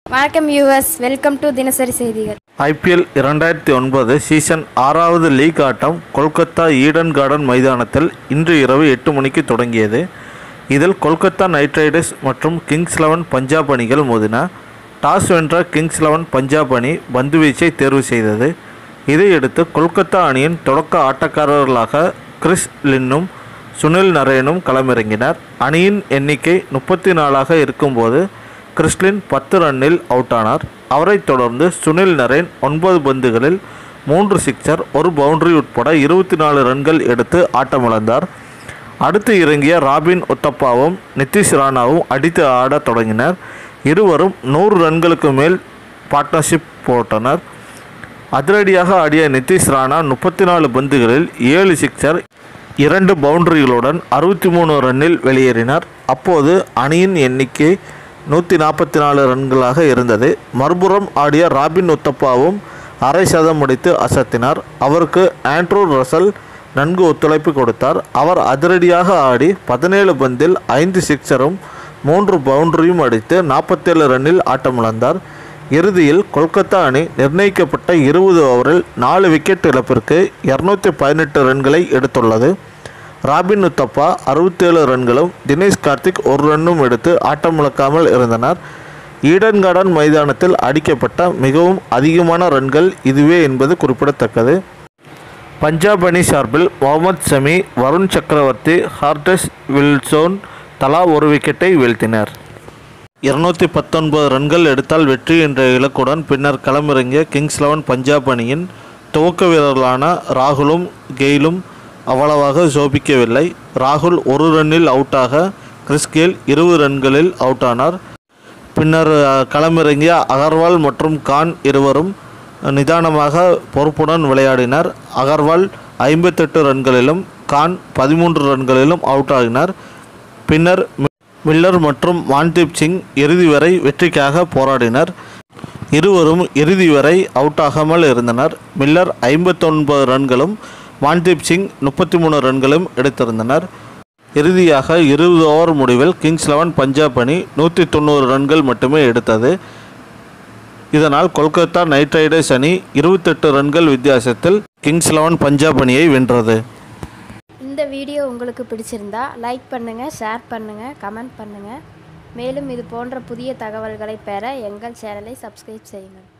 வணக்கம் US welcome to தினசரி செய்திகள் ஐபிஎல் இரண்டாயிரத்தி ஒன்பது சீசன் ஆறாவது லீக் ஆட்டம் கொல்கத்தா ஈடன் கார்டன் மைதானத்தில் இன்று இரவு எட்டு மணிக்கு தொடங்கியது இதில் கொல்கத்தா நைட் ரைடர்ஸ் மற்றும் கிங்ஸ் லெவன் பஞ்சாப் அணிகள் மோதின டாஸ் வென்ற கிங்ஸ் லெவன் பஞ்சாப் அணி பந்துவீச்சை தேர்வு செய்தது இதையடுத்து கொல்கத்தா அணியின் தொடக்க ஆட்டக்காரர்களாக கிறிஸ் லின்னும் சுனில் நரேனும் களமிறங்கினர் அணியின் எண்ணிக்கை முப்பத்தி நாலாக இருக்கும்போது கிறிஸ்லின் பத்து ரன்னில் அவுட் ஆனார் அவரைத் தொடர்ந்து சுனில் நரேன் ஒன்பது பந்துகளில் மூன்று சிக்சர் ஒரு பவுண்டரி உட்பட இருபத்தி நாலு ரன்கள் எடுத்து ஆட்டமிழந்தார் அடுத்து இறங்கிய ராபின் உத்தப்பாவும் நிதிஷ் ராணாவும் அடித்து ஆடத் தொடங்கினர் இருவரும் நூறு ரன்களுக்கு மேல் பார்ட்னர்ஷிப் போட்டனர் அதிரடியாக ஆடிய நிதிஷ் ராணா முப்பத்தி நாலு பந்துகளில் ஏழு சிக்சர் இரண்டு பவுண்டரிகளுடன் அறுபத்தி மூணு ரன்னில் வெளியேறினார் அப்போது அணியின் எண்ணிக்கை நூற்றி நாற்பத்தி நாலு ரன்களாக இருந்தது மறுபுறம் ஆடிய ராபின் உத்தப்பாவும் அரை சதம் முடித்து அசத்தினார் அவருக்கு ஆண்ட்ரூ ரசல் நன்கு ஒத்துழைப்பு கொடுத்தார் அவர் அதிரடியாக ஆடி பதினேழு பந்தில் ஐந்து சிக்ஸரும் மூன்று பவுண்டரியும் அடித்து நாற்பத்தேழு ரன்னில் ஆட்டமிழந்தார் இறுதியில் கொல்கத்தா அணி நிர்ணயிக்கப்பட்ட இருபது ஓவரில் நாலு விக்கெட் இழப்பிற்கு இரநூத்தி பதினெட்டு ரன்களை எடுத்துள்ளது ராபின் உத்தப்பா அறுபத்தேழு ரன்களும் தினேஷ் கார்த்திக் ஒரு ரன்னும் எடுத்து ஆட்டமிழக்காமல் இருந்தனர் ஈடன் கார்டன் மைதானத்தில் அடிக்கப்பட்ட மிகவும் அதிகமான ரன்கள் இதுவே என்பது குறிப்பிடத்தக்கது பஞ்சாப் அணி சார்பில் முகமது ஷமி வருண் சக்கரவர்த்தி ஹார்டஸ் வில்சோன் தலா ஒரு விக்கெட்டை வீழ்த்தினர் இருநூத்தி பத்தொன்பது ரன்கள் எடுத்தால் வெற்றி என்ற இலக்குடன் பின்னர் களமிறங்கிய கிங்ஸ் லெவன் பஞ்சாப் அணியின் துவக்க வீரர்களான ராகுலும் கெயிலும் அவ்வளவாக சோபிக்கவில்லை ராகுல் ஒரு ரன்னில் அவுட்டாக கிறிஸ் கெயில் இருபது ரன்களில் அவுட் ஆனார் பின்னர் அஹ், களமிறங்கிய அகர்வால் மற்றும் கான் இருவரும் நிதானமாக பொறுப்புடன் விளையாடினர் அகர்வால் ஐம்பத்தெட்டு ரன்களிலும் கான் பதிமூன்று ரன்களிலும் அவுட் ஆகினார் பின்னர் மி- மில்லர் மற்றும் வான்தீப் சிங் இறுதி வரை வெற்றிக்காக போராடினர் இருவரும் இறுதி வரை அவுட் ஆகாமல் இருந்தனர் மில்லர் ஐம்பத்தொன்பது ரன்களும் வான்தீப் சிங் முப்பத்தி மூணு ரன்களும் எடுத்திருந்தனர் இறுதியாக இருபது ஓவர் முடிவில் கிங்ஸ் லெவன் பஞ்சாப் அணி நூற்றி தொண்ணூறு ரன்கள் மட்டுமே எடுத்தது இதனால் கொல்கத்தா நைட் ரைடர்ஸ் அணி இருபத்தெட்டு ரன்கள் வித்தியாசத்தில் கிங்ஸ் லெவன் பஞ்சாப் அணியை வென்றது இந்த வீடியோ உங்களுக்கு பிடிச்சிருந்தா லைக் பண்ணுங்கள் ஷேர் பண்ணுங்கள் கமெண்ட் பண்ணுங்கள் மேலும் இது போன்ற புதிய தகவல்களை பெற எங்கள் சேனலை சப்ஸ்கிரைப் செய்யுங்கள்